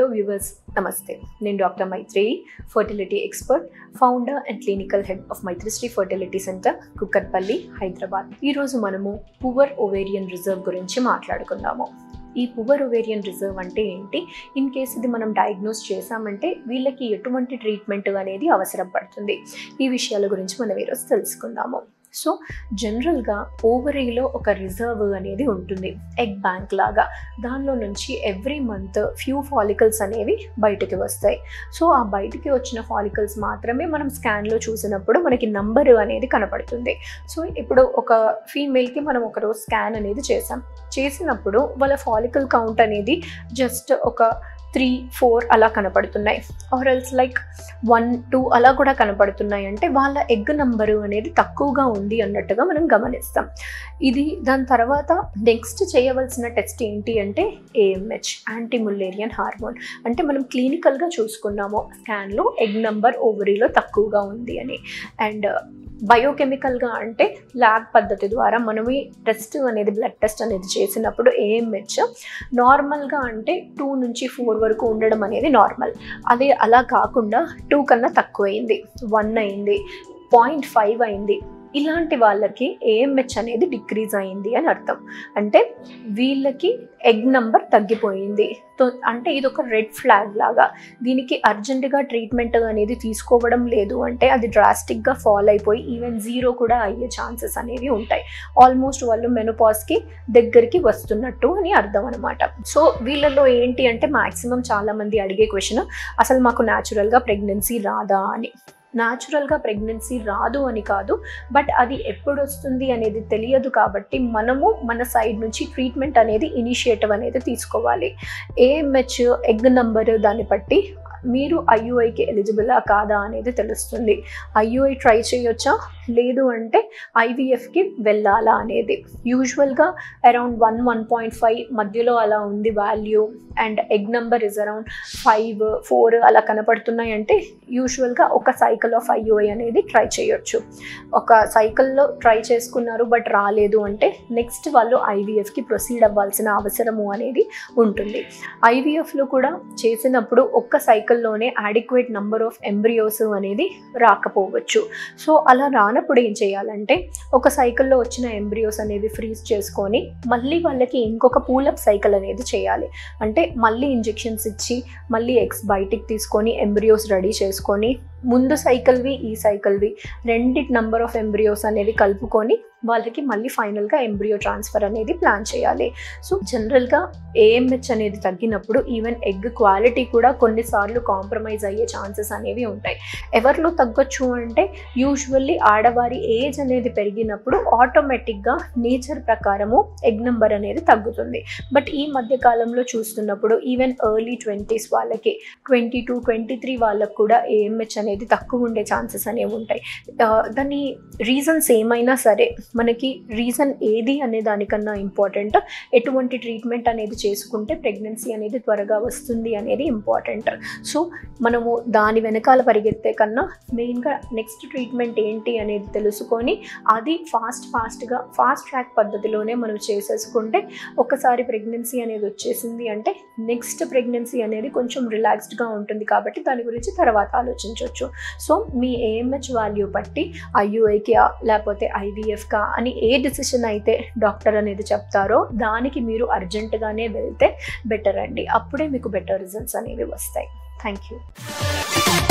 viewers నమస్తే నేను doctor Maitri fertility expert founder and clinical head of Maitrishri fertility centre Kukatpally Hyderabad ఈరోజు మనము పువర్ ఓవేరియన్ రిజర్వ్ గురించి మాట్లాడుకుందాము ఈ పువర్ ఓవేరియన్ రిజర్వ్ అంటే ఏంటి ఇన్ కేస్ ఇది మనం డయాగ్నోస్ చేసామంటే వీళ్ళకి ఎటువంటి ట్రీట్మెంట్ అనేది అవసరం పడుతుంది ఈ విషయాల గురించి మనం ఈరోజు తెలుసుకుందాము సో జనరల్గా ఓవరీలో ఒక రిజర్వ్ అనేది ఉంటుంది ఎగ్ బ్యాంక్ లాగా దానిలో నుంచి ఎవ్రీ మంత్ ఫ్యూ ఫాలికల్స్ అనేవి బయటకి వస్తాయి సో ఆ బయటికి వచ్చిన ఫాలికల్స్ మాత్రమే మనం స్కాన్లో చూసినప్పుడు మనకి నంబర్ అనేది కనపడుతుంది సో ఇప్పుడు ఒక ఫీమేల్కి మనం ఒకరోజు స్కాన్ అనేది చేసాం చేసినప్పుడు వాళ్ళ ఫాలికల్ కౌంట్ అనేది జస్ట్ ఒక త్రీ ఫోర్ అలా కనపడుతున్నాయి or else like one two అలా కూడా కనపడుతున్నాయి అంటే వాళ్ళ ఎగ్ నంబరు అనేది తక్కువగా ఉంది అన్నట్టుగా మనం గమనిస్తాం ఇది దాని తర్వాత నెక్స్ట్ చేయవలసిన టెస్ట్ ఏంటి అంటే ఏఎంహెచ్ యాంటీముల్లేరియన్ హార్మోన్ అంటే మనం క్లినికల్గా చూసుకున్నాము స్కాన్లో ఎగ్ నంబర్ ఓవరీలో తక్కువగా ఉంది అని అండ్ బయోకెమికల్గా అంటే ల్యాబ్ పద్ధతి ద్వారా మనం ఈ టెస్ట్ అనేది బ్లడ్ టెస్ట్ అనేది చేసినప్పుడు ఏఎంహెచ్ నార్మల్గా అంటే టూ నుంచి ఫోర్ వరకు ఉండడం అనేది నార్మల్ అదే అలా కాకుండా టూ కన్నా తక్కువైంది వన్ అయింది పాయింట్ ఫైవ్ అయింది ఇలాంటి వాళ్ళకి ఏఎంహెచ్ అనేది డిక్రీజ్ అయింది అని అర్థం అంటే వీళ్ళకి ఎగ్ నంబర్ తగ్గిపోయింది అంటే ఇది ఒక రెడ్ ఫ్లాగ్ లాగా దీనికి అర్జెంటుగా ట్రీట్మెంట్ అనేది తీసుకోవడం లేదు అంటే అది డ్రాస్టిక్గా ఫాల్ అయిపోయి ఈవెన్ జీరో కూడా అయ్యే ఛాన్సెస్ అనేవి ఉంటాయి ఆల్మోస్ట్ వాళ్ళు మెనోపాస్కి దగ్గరికి వస్తున్నట్టు అని అర్థం అనమాట సో వీళ్ళలో ఏంటి అంటే మాక్సిమం చాలామంది అడిగే క్వశ్చన్ అసలు మాకు న్యాచురల్గా ప్రెగ్నెన్సీ రాదా అని న్యాచురల్గా ప్రెగ్నెన్సీ రాదు అని కాదు బట్ అది ఎప్పుడు వస్తుంది అనేది తెలియదు కాబట్టి మనము మన సైడ్ నుంచి ట్రీట్మెంట్ అనేది ఇనిషియేటివ్ అనేది తీసుకోవాలి ఏఎంహెచ్ ఎగ్ నంబర్ దాన్ని బట్టి మీరు ఐయుఐకి ఎలిజిబులా కాదా అనేది తెలుస్తుంది ఐయుఐ ట్రై చేయొచ్చా లేదు అంటే ఐవీఎఫ్కి వెళ్ళాలా అనేది యూజువల్గా around one one point five మధ్యలో అలా ఉంది value and egg number is around five four అలా కనపడుతున్నాయి అంటే యూజువల్గా ఒక సైకిల్ ఆఫ్ ఐయుఐ అనేది ట్రై చేయొచ్చు ఒక సైకిల్లో ట్రై చేసుకున్నారు బట్ రాలేదు అంటే నెక్స్ట్ వాళ్ళు ఐవీఎఫ్కి ప్రొసీడ్ అవ్వాల్సిన అవసరము అనేది ఉంటుంది ఐవీఎఫ్లో కూడా చేసినప్పుడు ఒక్క సైకిల్లోనే అడిక్వేట్ నంబర్ ఆఫ్ ఎంబ్రియోస్ అనేది రాకపోవచ్చు సో అలా రానప్పుడు ఏం చేయాలంటే ఒక సైకిల్లో వచ్చిన ఎంబ్రియోస్ అనేది ఫ్రీజ్ చేసుకొని మళ్ళీ వాళ్ళకి ఇంకొక పూలప్ సైకిల్ అనేది చేయాలి అంటే మళ్ళీ ఇంజెక్షన్స్ ఇచ్చి మళ్ళీ ఎగ్స్ బయటికి తీసుకొని ఎంబ్రియోస్ రెడీ చేసుకొని ముందు సైకిల్వి ఈ సైకిల్వి రెండిటి నంబర్ ఆఫ్ ఎంబ్రియోస్ అనేది కలుపుకొని వాళ్ళకి మళ్ళీ ఫైనల్గా ఎంబ్రియో ట్రాన్స్ఫర్ అనేది ప్లాన్ చేయాలి సో జనరల్గా ఏఎంహెచ్ అనేది తగ్గినప్పుడు ఈవెన్ ఎగ్ క్వాలిటీ కూడా కొన్నిసార్లు కాంప్రమైజ్ అయ్యే ఛాన్సెస్ అనేవి ఉంటాయి ఎవరిలో తగ్గొచ్చు అంటే యూజువల్లీ ఆడవారి ఏజ్ అనేది పెరిగినప్పుడు ఆటోమేటిక్గా నేచర్ ప్రకారము ఎగ్ నెంబర్ అనేది తగ్గుతుంది బట్ ఈ మధ్య కాలంలో చూస్తున్నప్పుడు ఈవెన్ ఎర్లీ ట్వంటీస్ వాళ్ళకి ట్వంటీ టూ ట్వంటీ త్రీ వాళ్ళకు కూడా ఏఎంహెచ్ అనేది తక్కువ ఉండే ఛాన్సెస్ అనేవి ఉంటాయి దాని రీజన్స్ ఏమైనా సరే మనకి రీజన్ ఏది అనే దానికన్నా ఇంపార్టెంట్ ఎటువంటి ట్రీట్మెంట్ అనేది చేసుకుంటే ప్రెగ్నెన్సీ అనేది త్వరగా వస్తుంది అనేది ఇంపార్టెంట్ సో మనము దాని వెనకాల పరిగెత్తే కన్నా మెయిన్గా నెక్స్ట్ ట్రీట్మెంట్ ఏంటి అనేది తెలుసుకొని అది ఫాస్ట్ ఫాస్ట్గా ఫాస్ట్ ట్రాక్ పద్ధతిలోనే మనం చేసేసుకుంటే ఒకసారి ప్రెగ్నెన్సీ అనేది వచ్చేసింది అంటే నెక్స్ట్ ప్రెగ్నెన్సీ అనేది కొంచెం రిలాక్స్డ్గా ఉంటుంది కాబట్టి దాని గురించి తర్వాత ఆలోచించవచ్చు సో మీ ఏఎంహెచ్ వాల్యూ బట్టి ఐయుఐకి లేకపోతే ఐవీఎఫ్కా అని ఏ డిసిషన్ అయితే డాక్టర్ అనేది చెప్తారో దానికి మీరు అర్జెంటుగానే వెళ్తే బెటర్ అండి అప్పుడే మీకు బెటర్ రిజల్ట్స్ అనేవి వస్తాయి థ్యాంక్ యూ